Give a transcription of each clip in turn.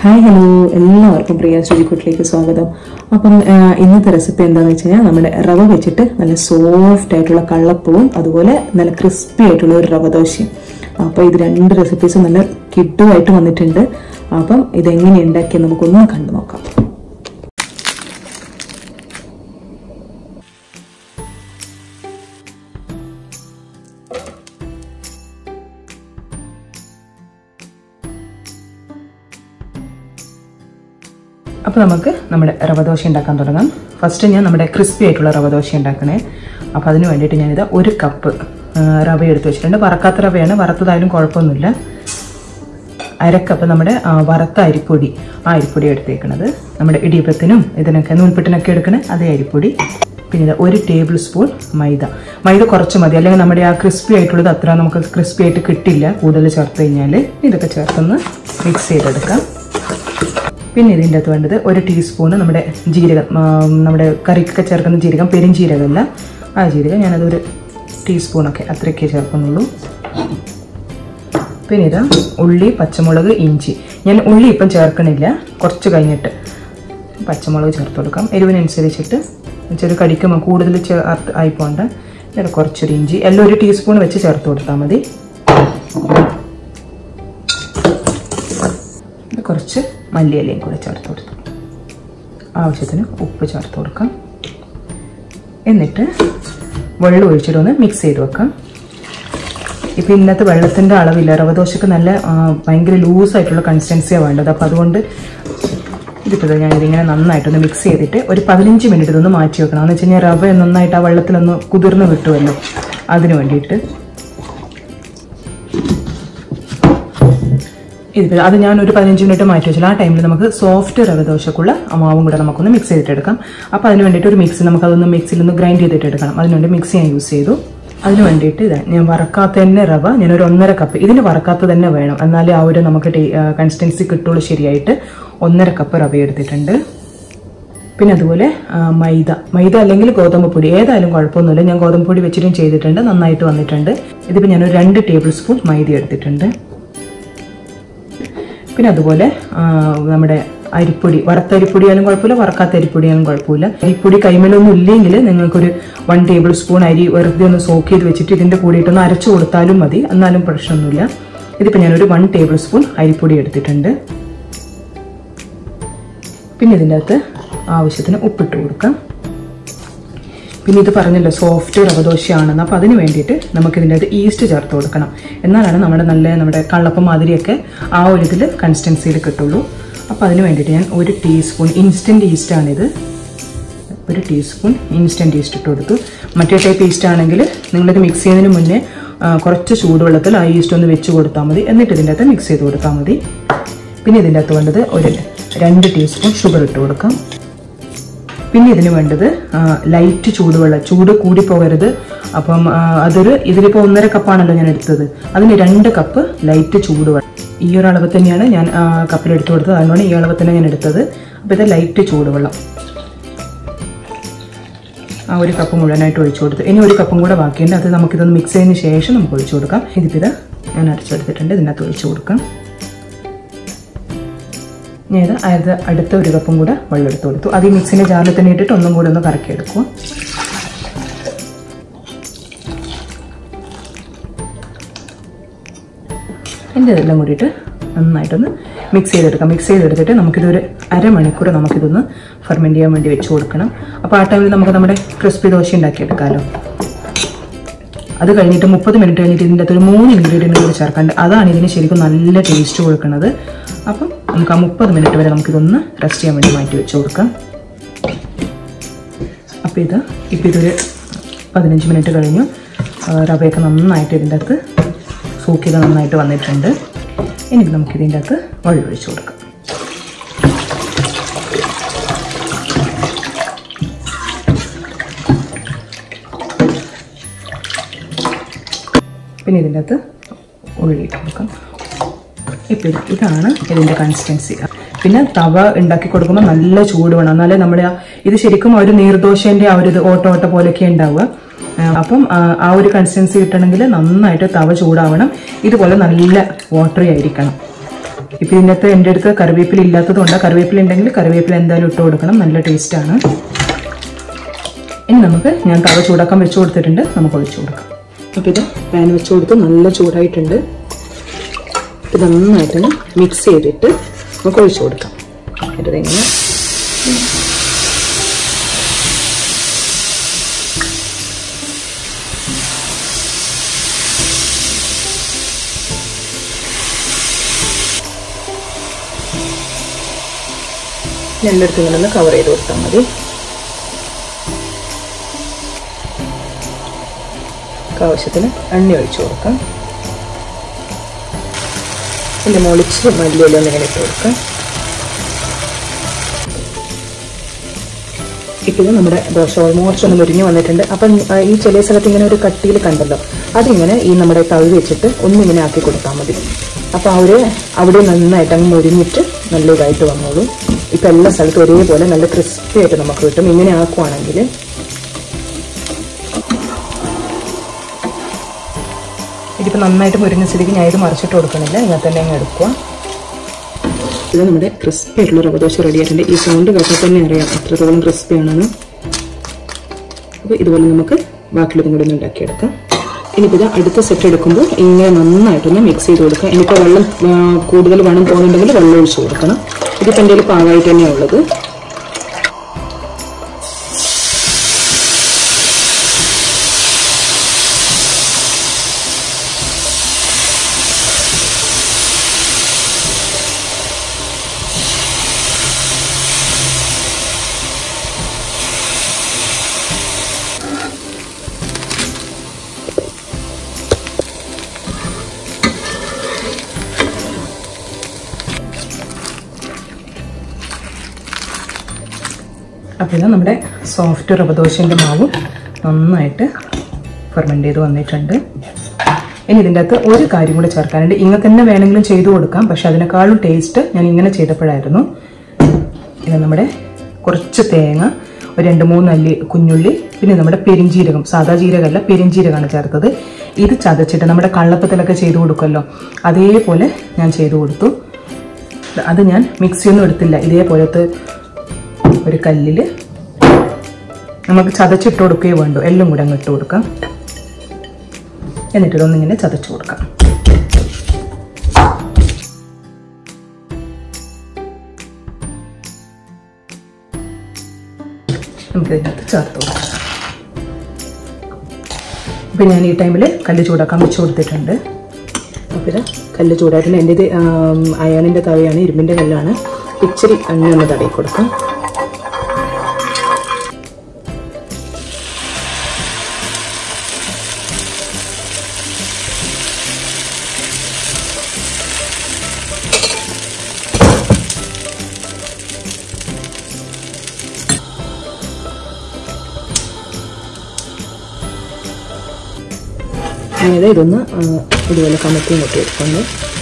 Hi hello എല്ലാവർക്കും പ്രിയ ശുചിക്കുട്ടിലേക്ക് സ്വാഗതം അപ്പം ആ, ഇന്നത്തെ റെസിപ്പി എന്താണെന്ന് വെച്ച് കഴിഞ്ഞാൽ നമ്മുടെ റവ വെച്ചിട്ട് നല്ല സോഫ്റ്റ് ആയിട്ടുള്ള കള്ളപ്പവും അതുപോലെ നല്ല ക്രിസ്പി ആയിട്ടുള്ള ഒരു റവ ദോശയും അപ്പോൾ ഇത് രണ്ട് റെസിപ്പീസും നല്ല കിഡുമായിട്ട് വന്നിട്ടുണ്ട് അപ്പം ഇതെങ്ങനെ ഉണ്ടാക്കി നമുക്കൊന്ന് കണ്ടു നോക്കാം അപ്പോൾ നമുക്ക് നമ്മുടെ റവ ദോശ ഉണ്ടാക്കാൻ തുടങ്ങാം ഫസ്റ്റ് ഞാൻ നമ്മുടെ ക്രിസ്പി ആയിട്ടുള്ള റവ ദോശ ഉണ്ടാക്കണേ അപ്പോൾ അതിന് വേണ്ടിയിട്ട് ഞാനിത് ഒരു കപ്പ് ആ, റവ എടുത്ത് വെച്ചിട്ടുണ്ട് വറക്കാത്ത റവയാണ് വറുത്തതായാലും കുഴപ്പമൊന്നുമില്ല അരക്കപ്പ് നമ്മുടെ ആ, വറുത്ത അരിപ്പൊടി ആ അരിപ്പൊടി എടുത്തേക്കണത് നമ്മുടെ ഇടിയപ്പത്തിനും ഇതിനൊക്കെ നൂൽപ്പെട്ടിനൊക്കെ എടുക്കണ അതേ അരിപ്പൊടി പിന്നെ ഇത് ഒരു ടേബിൾ സ്പൂൺ മൈദ മൈദ കുറച്ച് മതി അല്ലെങ്കിൽ നമ്മുടെ ആ ക്രിസ്പി ആയിട്ടുള്ളത് അത്ര നമുക്ക് ക്രിസ്പി ആയിട്ട് കിട്ടില്ല കൂടുതൽ ചേർത്ത് കഴിഞ്ഞാൽ ഇതൊക്കെ ചേർത്തൊന്ന് മിക്സ് ചെയ്തെടുക്കാം പിന്നെ ഇതിൻ്റെ അകത്ത് വേണ്ടത് ഒരു ടീസ്പൂണ് നമ്മുടെ ജീരകം ആ, നമ്മുടെ കറിക്കൊക്കെ ചേർക്കുന്ന ജീരകം പെരുംജീരകമല്ല ആ ജീരകം ഞാനതൊരു ടീസ്പൂണൊക്കെ അത്രയൊക്കെ ചേർക്കുന്നുള്ളൂ പിന്നെ ഇതാ ഉള്ളി പച്ചമുളക് ഇഞ്ചി ഞാൻ ഉള്ളി ഇപ്പം ചേർക്കണില്ല കുറച്ച് കഴിഞ്ഞിട്ട് പച്ചമുളക് ചേർത്ത് കൊടുക്കാം എരിവിനനുസരിച്ചിട്ട് ചെറു കടിക്കുമ്പോൾ കൂടുതൽ ചേർത്ത് ആയിപ്പോണ്ട ഇത് കുറച്ചൊരു ഇഞ്ചി എല്ലാം ഒരു ടീസ്പൂൺ വെച്ച് ചേർത്ത് കൊടുത്താൽ മതി ഇത് കുറച്ച് മല്ലിയിലയും കൂടെ ചേർത്ത് കൊടുത്തു ആവശ്യത്തിന് ഉപ്പ് ചേർത്ത് കൊടുക്കാം എന്നിട്ട് വെള്ളം ഒഴിച്ചിട്ട് ഒന്ന് മിക്സ് ചെയ്ത് വെക്കാം ഇപ്പം ഇന്നത്തെ വെള്ളത്തിൻ്റെ അളവില്ല റവ ദോശക്ക് നല്ല ആ, ഭയങ്കര ലൂസായിട്ടുള്ള കൺസിസ്റ്റൻസിയാണ് വേണ്ടത് അപ്പോൾ അതുകൊണ്ട് ഇതിപ്പോൾ ഞാൻ ഇതിങ്ങനെ നന്നായിട്ടൊന്ന് മിക്സ് ചെയ്തിട്ട് ഒരു പതിനഞ്ച് മിനിറ്റ് ഇതൊന്ന് മാറ്റി വെക്കണം എന്ന് വെച്ച് കഴിഞ്ഞാൽ റവ നന്നായിട്ട് ആ വെള്ളത്തിലൊന്ന് കുതിർന്ന് കിട്ടുമല്ലോ അതിന് വേണ്ടിയിട്ട് ഇതിപ്പോൾ അത് ഞാൻ ഒരു പതിനഞ്ച് മിനിറ്റ് മാറ്റി വെച്ചാൽ ആ ടൈമിൽ നമുക്ക് സോഫ്റ്റ് റവ ദോശക്കുള്ള ആ മാവും കൂടെ നമുക്കൊന്ന് മിക്സ് ചെയ്തിട്ടെടുക്കാം അപ്പോൾ അതിന് വേണ്ടിയിട്ട് ഒരു മിക്സി നമുക്ക് അതൊന്ന് മിക്സിയിൽ ഒന്ന് ഗ്രൈൻഡ് ചെയ്തിട്ട് എടുക്കണം അതിനുവേണ്ടി മിക്സി ഞാൻ യൂസ് ചെയ്തു അതിന് വേണ്ടിയിട്ട് ഇത് ഞാൻ വറക്കാത്ത തന്നെ റവ ഞാൻ ഒരു ഒന്നര കപ്പ് ഇതിന് വറക്കാത്ത തന്നെ വേണം എന്നാലേ ആ ഒരു നമുക്ക് കൺസിസ്റ്റൻസി കിട്ടുള്ളൂ ശരിയായിട്ട് ഒന്നര കപ്പ് റവ എടുത്തിട്ടുണ്ട് പിന്നെ അതുപോലെ ആ, മൈദ മൈദ അല്ലെങ്കിൽ ഗോതമ്പ് പൊടി ഏതായാലും കുഴപ്പമൊന്നുമില്ല ഞാൻ ഗോതമ്പ് പൊടി വെച്ചിട്ടും ചെയ്തിട്ടുണ്ട് നന്നായിട്ട് വന്നിട്ടുണ്ട് ഇതിപ്പോൾ ഞാനൊരു രണ്ട് ടേബിൾ സ്പൂൺ മൈദ എടുത്തിട്ടുണ്ട് പിന്നെ അതുപോലെ ആ, നമ്മുടെ അരിപ്പൊടി വറുത്ത അരിപ്പൊടിയാലും കുഴപ്പമില്ല വറക്കാത്ത അരിപ്പൊടിയാലും കുഴപ്പമില്ല അരിപ്പൊടി കൈമലൊന്നും ഇല്ലെങ്കിൽ നിങ്ങൾക്കൊരു വൺ ടേബിൾ സ്പൂൺ അരി വെറുതെ ഒന്ന് സോക്ക് ചെയ്ത് വെച്ചിട്ട് ഇതിൻ്റെ കൂടിയിട്ടൊന്ന് അരച്ചു കൊടുത്താലും മതി എന്നാലും പ്രശ്നമൊന്നുമില്ല ഇതിപ്പോൾ ഞാനൊരു വൺ ടേബിൾ സ്പൂൺ അരിപ്പൊടി എടുത്തിട്ടുണ്ട് പിന്നെ ഇതിൻ്റെ അകത്ത് ആവശ്യത്തിന് ഉപ്പിട്ട് കൊടുക്കാം പിന്നെ ഇത് പറഞ്ഞല്ലോ സോഫ്റ്റ് റവദോശയാണെന്ന് അപ്പോൾ അതിന് വേണ്ടിയിട്ട് നമുക്ക് ഇതിൻ്റെ അകത്ത് ഈസ്റ്റ് ചേർത്ത് കൊടുക്കണം എന്നാലാണ് നമ്മുടെ നല്ല നമ്മുടെ കള്ളപ്പം മാതിരിയൊക്കെ ആ ഒരു ഇതിൽ കൺസിസ്റ്റൻസിയിൽ കിട്ടുള്ളൂ അപ്പോൾ അതിന് വേണ്ടിയിട്ട് ഞാൻ ഒരു ടീസ്പൂൺ ഇൻസ്റ്റൻറ്റ് ഈസ്റ്റാണിത് ഒരു ടീസ്പൂൺ ഇൻസ്റ്റൻറ്റ് ഈസ്റ്റ് ഇട്ട് കൊടുത്തു മറ്റേ ടൈപ്പ് ഈസ്റ്റ് ആണെങ്കിൽ നിങ്ങളിത് മിക്സ് ചെയ്യുന്നതിന് മുന്നേ ആ, കുറച്ച് ചൂടുവെള്ളത്തിൽ ആ ഈസ്റ്റ് ഒന്ന് വെച്ച് കൊടുത്താൽ മതി എന്നിട്ട് ഇതിൻ്റെ അകത്ത് മിക്സ് ചെയ്ത് കൊടുത്താൽ മതി പിന്നെ ഇതിൻ്റെ അകത്ത് വേണ്ടത് ഒരു രണ്ട് ടീസ്പൂൺ ഷുഗർ ഇട്ട് കൊടുക്കാം പിന്നെ ഇതിന് വേണ്ടത് ആ, ലൈറ്റ് ചൂടുവെള്ളം ചൂട് കൂടി പോകരുത് അപ്പം ആ, അതൊരു ഇതിലിപ്പോൾ ഒന്നര കപ്പാണല്ലോ ഞാൻ എടുത്തത് അതിന് രണ്ട് കപ്പ് ലൈറ്റ് ചൂടുവെള്ളം ഈ ഒരു അളവ് തന്നെയാണ് ഞാൻ ആ, കപ്പിൽ എടുത്തു കൊടുത്തത് അതുകൊണ്ടാണ് ഈ അളവ് തന്നെ ഞാൻ എടുത്തത് അപ്പോൾ ഇത് ലൈറ്റ് ചൂടുവെള്ളം ആ ഒരു കപ്പ് മുഴുവനായിട്ട് ഒഴിച്ചു കൊടുത്തു ഇനി ഒരു കപ്പും കൂടെ ബാക്കിയുണ്ട് അത് നമുക്കിതൊന്ന് മിക്സ് ചെയ്തതിന് ശേഷം നമുക്ക് ഒഴിച്ചു കൊടുക്കാം ഇതിപ്പോൾ ഇത് ഞാൻ അരച്ചെടുത്തിട്ടുണ്ട് ഇതിനകത്ത് ഒഴിച്ചു കൊടുക്കാം ഞാൻ ഇത് അത് അടുത്ത ഒരു കപ്പും കൂടെ വെള്ളം എടുത്ത് കൊടുത്തു അത് ഈ മിക്സിൻ്റെ ജാറിൽ തന്നെ ഇട്ടിട്ട് ഒന്നും കൂടെ ഒന്ന് കറക്കി എടുക്കുക എൻ്റെ ഇതെല്ലാം കൂടിയിട്ട് നന്നായിട്ടൊന്ന് മിക്സ് ചെയ്തെടുക്കാം മിക്സ് ചെയ്തെടുത്തിട്ട് നമുക്കിതൊരു അരമണിക്കൂർ നമുക്കിതൊന്ന് ഫെർമെൻറ്റ് ചെയ്യാൻ വേണ്ടി വെച്ച് കൊടുക്കണം അപ്പോൾ ആ ടൈമിൽ നമുക്ക് നമ്മുടെ ക്രിസ്പി ദോശ ഉണ്ടാക്കിയെടുക്കാമല്ലോ അത് കഴിഞ്ഞിട്ട് മുപ്പത് മിനിറ്റ് കഴിഞ്ഞിട്ട് ഇതിൻ്റെ അകത്ത് ഒരു മൂന്ന് ഇൻഗ്രീഡിയൻറ്റ് കൂടി ചേർക്കാണ്ട് അതാണ് ഇതിന് ശരിക്കും നല്ല ടേസ്റ്റ് കൊടുക്കുന്നത് അപ്പം നമുക്ക് ആ മുപ്പത് മിനിറ്റ് വരെ നമുക്കിതൊന്ന് റെസ്റ്റ് ചെയ്യാൻ വേണ്ടി മാറ്റി വെച്ച് കൊടുക്കാം അപ്പോൾ ഇത് ഇപ്പോൾ ഇതൊരു പതിനഞ്ച് മിനിറ്റ് കഴിഞ്ഞു ആ, റവയൊക്കെ നന്നായിട്ട് ഇതിൻ്റെ അകത്ത് സൂക്ക് ചെയ്ത് നന്നായിട്ട് വന്നിട്ടുണ്ട് ഇനി നമുക്ക് ഇതിൻ്റെ അകത്ത് വെള്ളം ഒഴിച്ച് കൊടുക്കാം പിന്നെ ഇതിൻ്റെ അകത്ത് ഉള്ളി ഇട്ട് കൊടുക്കാം ഇപ്പം ഇത് ഇതാണ് ഇതിൻ്റെ കൺസിസ്റ്റൻസി പിന്നെ തവ ഉണ്ടാക്കി കൊടുക്കുമ്പോൾ നല്ല ചൂട് വേണം എന്നാലേ നമ്മുടെ ആ ഇത് ശരിക്കും ഒരു നീർദോശേൻ്റെ ആ ഒരു ഇത് ഓട്ട ഓട്ട പോലെയൊക്കെ ഉണ്ടാവുക ആ, അപ്പം ആ, ആ ഒരു കൺസിസ്റ്റൻസി കിട്ടണമെങ്കിൽ നന്നായിട്ട് തവ ചൂടാവണം ഇതുപോലെ നല്ല വാട്ടറി ആയിരിക്കണം ഇപ്പം ഇതിനകത്ത് എൻ്റെ അടുത്ത് കറിവേപ്പില ഇല്ലാത്തത് കൊണ്ട് കറിവേപ്പില ഉണ്ടെങ്കിൽ കറിവേപ്പില എന്തായാലും ഇട്ട് കൊടുക്കണം നല്ല ടേസ്റ്റാണ് ഇനി നമുക്ക് ഞാൻ തവ ചൂടാക്കാൻ വെച്ച് കൊടുത്തിട്ടുണ്ട് നമുക്ക് ഒഴിച്ചു കൊടുക്കാം അപ്പോൾ ഇത് പാൻ വെച്ച് കൊടുത്ത് നല്ല ചൂടായിട്ടുണ്ട് ഇത് നന്നായിട്ടൊന്ന് മിക്സ് ചെയ്തിട്ട് നമുക്ക് ഒഴിച്ചു കൊടുക്കാം എന്നിട്ട് ഇങ്ങനെ എല്ലായിടത്തും ഇങ്ങനെ ഒന്ന് കവർ ചെയ്ത് കൊടുത്താൽ മതി ആവശ്യത്തിന് എണ്ണ ഒഴിച്ചു കൊടുക്കാം പിന്നെ മുളിച്ച് മല്ലിയില ഒന്ന് ഇങ്ങനെ ഇട്ട് കൊടുക്കാം ഇപ്പോൾ നമ്മുടെ ദോശ ഓൾമോസ്റ്റ് ഒന്ന് മുരിഞ്ഞ് വന്നിട്ടുണ്ട് അപ്പം ആ, ഈ ചില സ്ഥലത്ത് ഇങ്ങനെ ഒരു കട്ടിയിൽ കണ്ടല്ലോ അതിങ്ങനെ ഈ നമ്മുടെ തവി വെച്ചിട്ട് ഒന്നിങ്ങനെ ആക്കി കൊടുത്താൽ മതി അപ്പോൾ അവർ അവിടെ നന്നായിട്ട് അങ്ങ് മുരിഞ്ഞിട്ട് നല്ല ഇതായിട്ട് വന്നോളൂ ഇപ്പം എല്ലാ സ്ഥലത്തും ഒരേപോലെ നല്ല ക്രിസ്പി ആയിട്ട് നമുക്ക് കിട്ടും ഇങ്ങനെ ആക്കുവാണെങ്കിൽ ഇതിപ്പോൾ നന്നായിട്ട് മുരിഞ്ഞ സ്ഥിതിക്ക് ഞാൻ ഇത് മറിച്ചിട്ട് കൊടുക്കണില്ല ഇങ്ങനെ തന്നെ അങ്ങ് എടുക്കുക ഇത് നമ്മുടെ ക്രിസ്പി ആയിട്ടുള്ള റവ ദോശ റെഡി ആയിട്ടുണ്ട് ഈ സൗണ്ട് കേട്ടാൽ തന്നെ അറിയാം എത്രത്തോളം ക്രിസ്പി ആണെന്ന് അപ്പോൾ ഇതുപോലെ നമുക്ക് ബാക്കിയുള്ളതും കൂടി ഒന്ന് ഉണ്ടാക്കിയെടുക്കാം ഇനിയിപ്പോൾ ഇത് അടുത്ത സെറ്റ് എടുക്കുമ്പോൾ ഇങ്ങനെ നന്നായിട്ടൊന്ന് മിക്സ് ചെയ്ത് കൊടുക്കുക ഇനിയിപ്പോൾ വെള്ളം ആ, കൂടുതൽ വേണം തോന്നുന്നുണ്ടെങ്കിൽ വെള്ളം ഒഴിച്ച് കൊടുക്കണം ഇതിപ്പോൾ എൻ്റെ കയ്യിൽ പാകമായിട്ട് തന്നെയാണ് ഉള്ളത് അപ്പോൾ ഇത് നമ്മുടെ സോഫ്റ്റ് റവ ദോശൻ്റെ മാവും നന്നായിട്ട് ഫെർമെൻ്റ് ചെയ്ത് വന്നിട്ടുണ്ട് ഇനി ഇതിൻ്റെ അകത്ത് ഒരു കാര്യം കൂടി ചേർക്കാനുണ്ട് ഇങ്ങനെ തന്നെ വേണമെങ്കിലും ചെയ്തു കൊടുക്കാം പക്ഷെ അതിനേക്കാളും ടേസ്റ്റ് ഞാൻ ഇങ്ങനെ ചെയ്തപ്പോഴായിരുന്നു ഇത് നമ്മുടെ കുറച്ച് തേങ്ങ ഒരു രണ്ട് മൂന്ന് അല്ലി കുഞ്ഞുള്ളി പിന്നെ നമ്മുടെ പെരിഞ്ജീരകം സാധാ ജീരകമല്ല പെരിഞ്ജീരകമാണ് ചേർത്തത് ഇത് ചതച്ചിട്ട് നമ്മുടെ കള്ളപ്പത്തിലൊക്കെ ചെയ്തു കൊടുക്കുമല്ലോ അതേപോലെ ഞാൻ ചെയ്തു കൊടുത്തു അത് ഞാൻ മിക്സിയൊന്നും എടുത്തില്ല ഇതേപോലത്തെ ഒരു കല്ലിൽ നമുക്ക് ചതച്ചിട്ട് കൊടുക്കുകയോ വേണ്ടു എല്ലാം കൂടെ അങ്ങ് ഇട്ട് കൊടുക്കാം എന്നിട്ട് ഇതൊന്നിങ്ങനെ ചതച്ചു കൊടുക്കാം നമുക്ക് ഇതിനകത്ത് ചേർത്ത് കൊടുക്കാം ഇപ്പം ഞാൻ ഈ ടൈമിൽ കല്ല് ചൂടാക്കാൻ വെച്ച് കൊടുത്തിട്ടുണ്ട് അപ്പോൾ ഇത് കല്ല് ചൂടായിട്ടുണ്ട് എൻ്റെ ഇത് അയാണിൻ്റെ തവയാണ് ഇരുമ്പിൻ്റെ കല്ലാണ് ഇച്ചിരി എണ്ണ ഒന്ന് തടയി കൊടുക്കാം അതായത് ഇതൊന്ന് ആ, ഇതുപോലെ കമത്തി ഇങ്ങോട്ട് എടുക്കുന്നു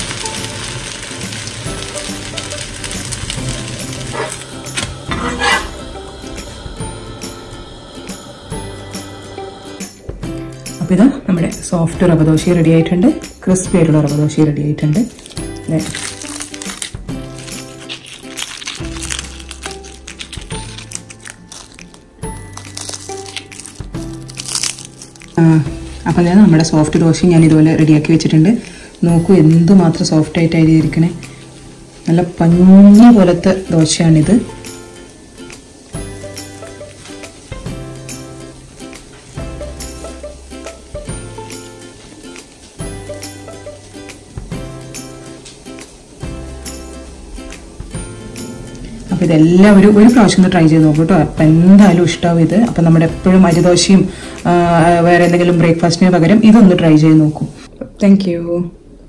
അപ്പോൾ ഇതാ നമ്മുടെ സോഫ്റ്റ് റവ ദോശ റെഡി ആയിട്ടുണ്ട് ക്രിസ്പി ആയിട്ടുള്ള റവ ദോശ റെഡി ആയിട്ടുണ്ട് ദേ. ആ, അപ്പം ഞാൻ നമ്മുടെ സോഫ്റ്റ് ദോശ ഞാൻ ഇതുപോലെ റെഡിയാക്കി വെച്ചിട്ടുണ്ട് നോക്കൂ എന്തുമാത്രം സോഫ്റ്റ് ആയിട്ട് അരിയിരിക്കണേ നല്ല പഞ്ഞി പോലത്തെ ദോശയാണിത് അപ്പോൾ ഇതെല്ലാവരും ഒരു പ്രാവശ്യം ഒന്ന് ട്രൈ ചെയ്ത് നോക്കൂ കേട്ടോ അപ്പം എന്തായാലും ഇഷ്ടമാവും ഇത് അപ്പം നമ്മുടെ എപ്പോഴും അരിദോശയും ആ, വേറെ എന്തെങ്കിലും ബ്രേക്ക്ഫാസ്റ്റിന് പകരം ഇതൊന്ന് ട്രൈ ചെയ്ത് നോക്കൂ താങ്ക് യു